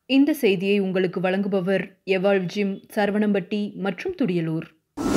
இந்த செய்தியை உங்களுக்கு வழங்குபவர் எவாள் ஜிம் சரவணம்பட்டி மற்றும் துடியலூர்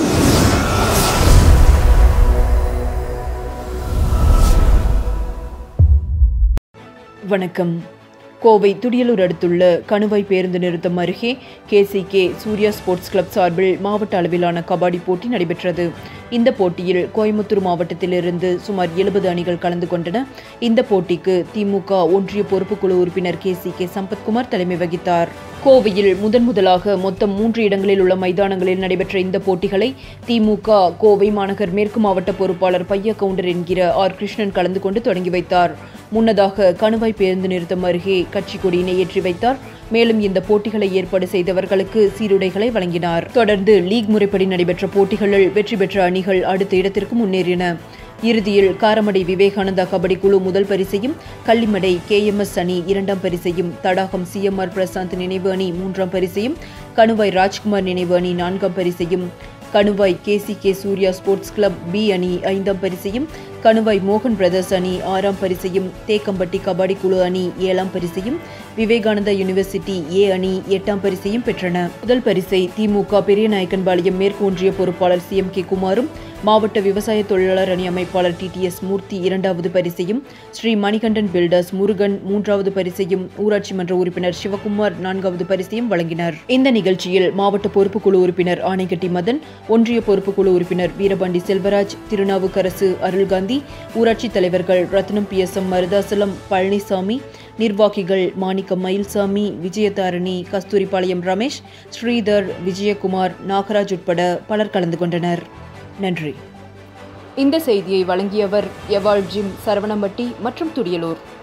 வணக்கம் கோவை துடியலூர் அடுத்துள்ள கணுவாய் பேருந்து நிறுத்தம் அருகே கேசிகே சூர்யா ஸ்போர்ட்ஸ் கிளப் சார்பில் மாவட்ட அளவிலான கபாடி போட்டி நடைபெற்றது இந்த போட்டியில் கோயமுத்தூர் மாவட்டத்திலிருந்து சுமார் எழுபது அணிகள் கலந்து கொண்டன இந்த போட்டிக்கு திமுக ஒன்றிய பொறுப்புக்குழு உறுப்பினர் கே சி கே சம்பத்குமார் தலைமை வகித்தார் கோவையில் முதன் முதலாக மொத்தம் மூன்று இடங்களில் உள்ள மைதானங்களில் நடைபெற்ற இந்த போட்டிகளை திமுக கோவை மாநகர் மேற்கு மாவட்ட பொறுப்பாளர் பைய கவுண்டர் என்கிற ஆர் கிருஷ்ணன் கலந்து கொண்டு தொடங்கி வைத்தார் முன்னதாக கணுவாய் பேருந்து நிறுத்தம் அருகே கட்சி கொடியினை ஏற்றி வைத்தார் மேலும் இந்த போட்டிகளை ஏற்பாடு செய்தவர்களுக்கு சீருடைகளை வழங்கினார் தொடர்ந்து லீக் முறைப்படி நடைபெற்ற போட்டிகளில் வெற்றி பெற்ற அணிகள் அடுத்த இடத்திற்கு முன்னேறின இறுதியில் காரமடை விவேகானந்தா கபடி குழு முதல் பரிசையும் கள்ளிமடை கேஎம்எஸ் அணி இரண்டாம் பரிசையும் தடாகம் சிஎம்ஆர் பிரசாந்த் நினைவு அணி மூன்றாம் பரிசையும் கணுவாய் ராஜ்குமார் நினைவு அணி நான்காம் பரிசையும் Kanuvai KC K Surya sports club B அணி ஐந்தாம் பரிசையும் கணுவாய் மோகன் பிரதர்ஸ் அணி ஆறாம் பரிசையும் தேக்கம்பட்டி கபாடி குழு அணி ஏழாம் பரிசையும் விவேகானந்தா யூனிவர்சிட்டி ஏ அணி எட்டாம் பரிசையும் பெற்றன முதல் பரிசை திமுக பெரியநாயக்கன்பாளையம் மேற்கு ஒன்றிய பொறுப்பாளர் சி எம் கே குமாரும் மாவட்ட விவசாய தொழிலாளர் அணி அமைப்பாளர் டி டி எஸ் மூர்த்தி இரண்டாவது பரிசையும் ஸ்ரீ மணிகண்டன் பில்டர்ஸ் முருகன் மூன்றாவது பரிசையும் ஊராட்சி மன்ற உறுப்பினர் சிவகுமார் நான்காவது பரிசையும் வழங்கினர் இந்த நிகழ்ச்சியில் மாவட்ட பொறுப்புக்குழு உறுப்பினர் ஆணைக்கட்டி மதன் ஒன்றிய பொறுப்புக்குழு உறுப்பினர் வீரபாண்டி செல்வராஜ் திருநாவுக்கரசு அருள்காந்தி ஊராட்சி தலைவர்கள் Rathnam P S M Maruthachalam Palanisamy நிர்வாகிகள் மாணிக்கம் மயில்சாமி விஜயதாரணி கஸ்தூரிபாளையம் ரமேஷ் ஸ்ரீதர் விஜயகுமார் நாகராஜ் உட்பட பலர் கலந்து கொண்டனர் நன்றி இந்த செய்தியை வழங்கியவர் எவாள் ஜிம் சரவணம்பட்டி மற்றும் துடியலூர்